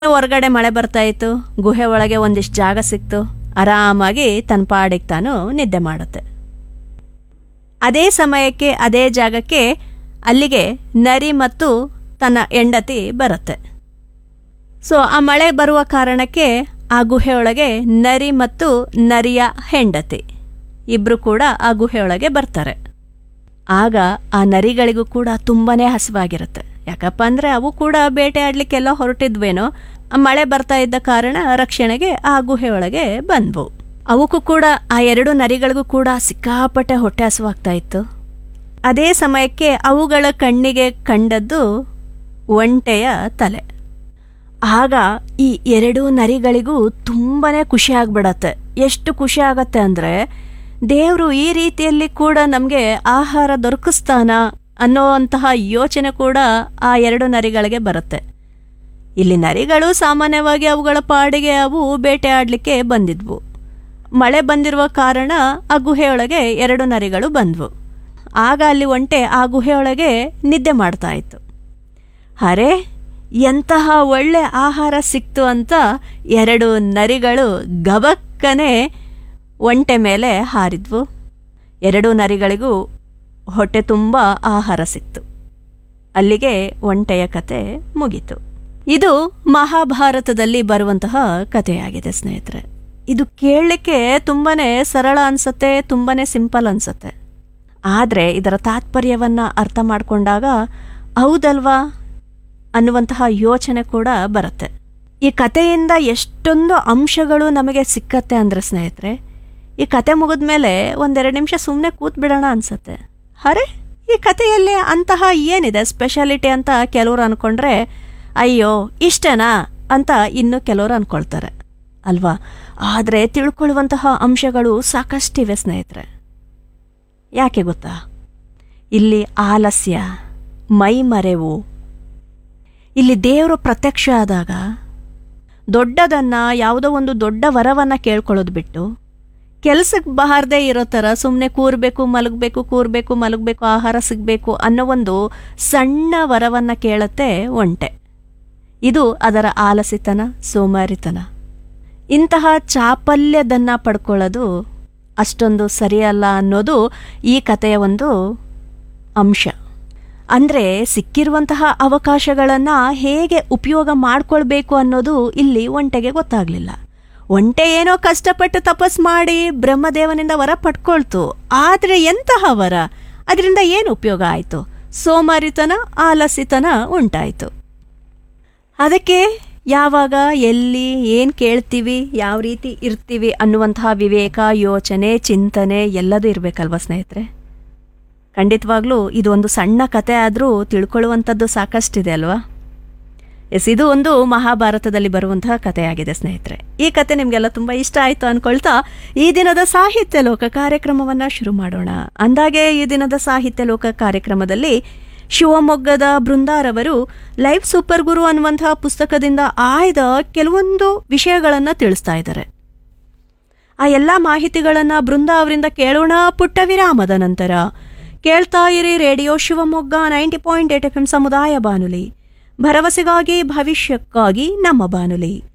ಹೊರಗಡೆ ಮಳೆ ಬರ್ತಾ ಇತ್ತು ಗುಹೆ ಒಳಗೆ ಒಂದಿಷ್ಟು ಜಾಗ ಸಿಕ್ತು ಆರಾಮಾಗಿ ತನ್ನ ಪಾಡಿಗೆ ತಾನು ನಿದ್ದೆ ಮಾಡುತ್ತೆ ಅದೇ ಸಮಯಕ್ಕೆ ಅದೇ ಜಾಗಕ್ಕೆ ಅಲ್ಲಿಗೆ ನರಿ ಮತ್ತು ತನ್ನ ಹೆಂಡತಿ ಬರುತ್ತೆ ಸೊ ಆ ಮಳೆ ಬರುವ ಕಾರಣಕ್ಕೆ ಆ ಗುಹೆಯೊಳಗೆ ನರಿ ಮತ್ತು ನರಿಯ ಹೆಂಡತಿ ಇಬ್ರು ಕೂಡ ಆ ಗುಹೆಯೊಳಗೆ ಬರ್ತಾರೆ ಆಗ ಆ ನರಿಗಳಿಗೂ ಕೂಡ ತುಂಬಾನೇ ಹಸಿವಾಗಿರುತ್ತೆ ಯಾಕಪ್ಪ ಅಂದ್ರೆ ಅವು ಕೂಡ ಬೇಟೆ ಆಡ್ಲಿಕ್ಕೆಲ್ಲ ಹೊರಟಿದ್ವೇನೋ ಆ ಮಳೆ ಬರ್ತಾ ಇದ್ದ ಕಾರಣ ರಕ್ಷಣೆಗೆ ಆ ಗುಹೆಯೊಳಗೆ ಬಂದ್ವು ಅವಕ್ಕೂ ಕೂಡ ಆ ಎರಡು ನರಿಗಳಿಗೂ ಕೂಡ ಸಿಕ್ಕಾಪಟ್ಟೆ ಹೊಟ್ಟೆ ಹಸುವಾಗ್ತಾ ಇತ್ತು ಅದೇ ಸಮಯಕ್ಕೆ ಅವುಗಳ ಕಣ್ಣಿಗೆ ಕಂಡದ್ದು ಒಂಟೆಯ ತಲೆ ಆಗ ಈ ಎರಡು ನರಿಗಳಿಗೂ ತುಂಬಾನೇ ಖುಷಿ ಆಗ್ಬಿಡತ್ತೆ ಎಷ್ಟು ಖುಷಿ ಆಗತ್ತೆ ಅಂದ್ರೆ ದೇವರು ಈ ರೀತಿಯಲ್ಲಿ ಕೂಡ ನಮಗೆ ಆಹಾರ ದೊರಕಿಸ್ತಾನ ಅನ್ನೋವಂತಹ ಯೋಚನೆ ಕೂಡ ಆ ಎರಡು ನರಿಗಳಿಗೆ ಬರುತ್ತೆ ಇಲ್ಲಿ ನರಿಗಳು ಸಾಮಾನ್ಯವಾಗಿ ಅವುಗಳ ಪಾಡಿಗೆ ಅವು ಬೇಟೆ ಆಡಲಿಕ್ಕೆ ಬಂದಿದ್ವು ಮಳೆ ಬಂದಿರುವ ಕಾರಣ ಆ ಗುಹೆಯೊಳಗೆ ಎರಡು ನರಿಗಳು ಬಂದ್ವು ಆಗ ಅಲ್ಲಿ ಒಂಟೆ ಆ ಗುಹೆಯೊಳಗೆ ನಿದ್ದೆ ಮಾಡ್ತಾ ಇತ್ತು ಅರೆ ಎಂತಹ ಒಳ್ಳೆ ಆಹಾರ ಸಿಕ್ತು ಅಂತ ಎರಡು ನರಿಗಳು ಗಬಕ್ಕನೆ ಒಂಟೆ ಮೇಲೆ ಹಾರಿದ್ವು ಎರಡು ನರಿಗಳಿಗೂ ಹೊಟ್ಟೆ ತುಂಬ ಆಹಾರ ಸಿಕ್ತು ಅಲ್ಲಿಗೆ ಒಂಟೆಯ ಕತೆ ಮುಗೀತು ಇದು ಮಹಾಭಾರತದಲ್ಲಿ ಬರುವಂತಹ ಕಥೆಯಾಗಿದೆ ಸ್ನೇಹಿತರೆ ಇದು ಕೇಳಲಿಕ್ಕೆ ತುಂಬಾನೇ ಸರಳ ಅನ್ಸತ್ತೆ ತುಂಬಾನೇ ಸಿಂಪಲ್ ಅನ್ಸತ್ತೆ ಆದರೆ ಇದರ ತಾತ್ಪರ್ಯವನ್ನ ಅರ್ಥ ಮಾಡ್ಕೊಂಡಾಗ ಹೌದಲ್ವಾ ಅನ್ನುವಂತಹ ಯೋಚನೆ ಕೂಡ ಬರುತ್ತೆ ಈ ಕಥೆಯಿಂದ ಎಷ್ಟೊಂದು ಅಂಶಗಳು ನಮಗೆ ಸಿಕ್ಕತ್ತೆ ಅಂದ್ರೆ ಸ್ನೇಹಿತರೆ ಈ ಕತೆ ಮುಗಿದ್ಮೇಲೆ ಒಂದೆರಡು ನಿಮಿಷ ಸುಮ್ಮನೆ ಕೂತ್ ಬಿಡೋಣ ಅನ್ಸತ್ತೆ ಅರೆ ಈ ಕಥೆಯಲ್ಲಿ ಅಂತಹ ಏನಿದೆ ಸ್ಪೆಷಾಲಿಟಿ ಅಂತ ಕೆಲವರು ಅನ್ಕೊಂಡ್ರೆ ಅಯ್ಯೋ ಇಷ್ಟನಾ ಅಂತ ಇನ್ನು ಕೆಲವರು ಅನ್ಕೊಳ್ತಾರೆ ಅಲ್ವಾ ಆದರೆ ತಿಳ್ಕೊಳ್ಳುವಂತಹ ಅಂಶಗಳು ಸಾಕಷ್ಟಿವೆ ಸ್ನೇಹಿತರೆ ಯಾಕೆ ಗೊತ್ತಾ ಇಲ್ಲಿ ಆಲಸ್ಯ ಮೈಮರೆವು ಇಲ್ಲಿ ದೇವರು ಪ್ರತ್ಯಕ್ಷ ಆದಾಗ ದೊಡ್ಡದನ್ನ ಯಾವುದೋ ಒಂದು ದೊಡ್ಡ ವರವನ್ನ ಕೇಳ್ಕೊಳ್ಳೋದು ಬಿಟ್ಟು ಕೆಲ್ಸಕ್ಕೆ ಬಾರದೇ ಇರೋ ಥರ ಸುಮ್ಮನೆ ಕೂರ್ಬೇಕು ಮಲಗಬೇಕು ಕೂರ್ಬೇಕು ಮಲಗಬೇಕು ಆಹಾರ ಸಿಗಬೇಕು ಅನ್ನೋ ಒಂದು ಸಣ್ಣ ವರವನ್ನ ಕೇಳುತ್ತೆ ಒಂಟೆ ಇದು ಅದರ ಆಲಸಿತನ ಸೋಮಾರಿತನ ಇಂತಹ ಚಾಪಲ್ಯದನ್ನ ಪಡ್ಕೊಳ್ಳೋದು ಅಷ್ಟೊಂದು ಸರಿಯಲ್ಲ ಅನ್ನೋದು ಈ ಕಥೆಯ ಒಂದು ಅಂಶ ಅಂದರೆ ಸಿಕ್ಕಿರುವಂತಹ ಅವಕಾಶಗಳನ್ನು ಹೇಗೆ ಉಪಯೋಗ ಮಾಡ್ಕೊಳ್ಬೇಕು ಅನ್ನೋದು ಇಲ್ಲಿ ಒಂಟೆಗೆ ಗೊತ್ತಾಗಲಿಲ್ಲ ಒಂಟೆ ಏನೋ ಕಷ್ಟಪಟ್ಟು ತಪಸ್ ಮಾಡಿ ಬ್ರಹ್ಮದೇವನಿಂದ ವರ ಪಡ್ಕೊಳ್ತು ಆದರೆ ಎಂತಹ ವರ ಅದರಿಂದ ಏನು ಉಪಯೋಗ ಆಯಿತು ಸೋಮಾರಿತನ ಆಲಸಿತನ ಉಂಟಾಯಿತು ಅದಕ್ಕೆ ಯಾವಾಗ ಎಲ್ಲಿ ಏನು ಕೇಳ್ತೀವಿ ಯಾವ ರೀತಿ ಇರ್ತೀವಿ ಅನ್ನುವಂತಹ ವಿವೇಕ ಯೋಚನೆ ಚಿಂತನೆ ಎಲ್ಲದೂ ಇರಬೇಕಲ್ವ ಸ್ನೇಹಿತರೆ ಖಂಡಿತವಾಗ್ಲೂ ಇದು ಒಂದು ಸಣ್ಣ ಕತೆ ಆದರೂ ತಿಳ್ಕೊಳ್ಳುವಂಥದ್ದು ಸಾಕಷ್ಟಿದೆ ಅಲ್ವಾ ಎಸ್ ಇದು ಒಂದು ಮಹಾಭಾರತದಲ್ಲಿ ಬರುವಂತಹ ಕಥೆಯಾಗಿದೆ ಸ್ನೇಹಿತರೆ ಈ ಕತೆ ನಿಮಗೆಲ್ಲ ತುಂಬ ಇಷ್ಟ ಆಯಿತು ಅನ್ಕೊಳ್ತಾ ಈ ದಿನದ ಸಾಹಿತ್ಯ ಲೋಕ ಕಾರ್ಯಕ್ರಮವನ್ನು ಶುರು ಮಾಡೋಣ ಅಂದಾಗೆ ಈ ದಿನದ ಸಾಹಿತ್ಯ ಲೋಕ ಕಾರ್ಯಕ್ರಮದಲ್ಲಿ ಶಿವಮೊಗ್ಗದ ಬೃಂದಾರವರು ಲೈಫ್ ಸೂಪರ್ ಗುರು ಅನ್ನುವಂತಹ ಪುಸ್ತಕದಿಂದ ಆಯ್ದ ಕೆಲವೊಂದು ವಿಷಯಗಳನ್ನು ತಿಳಿಸ್ತಾ ಇದ್ದಾರೆ ಆ ಎಲ್ಲ ಮಾಹಿತಿಗಳನ್ನು ಬೃಂದ ಅವರಿಂದ ಕೇಳೋಣ ಪುಟ್ಟ ವಿರಾಮದ ನಂತರ ಕೇಳ್ತಾ ಇರಿ radio Shivamogga ninety point eight F M ಸಮುದಾಯ ಬಾನುಲಿ ಭರವಸೆಗಾಗಿ ಭವಿಷ್ಯಕ್ಕಾಗಿ ನಮ್ಮ ಬಾನುಲಿ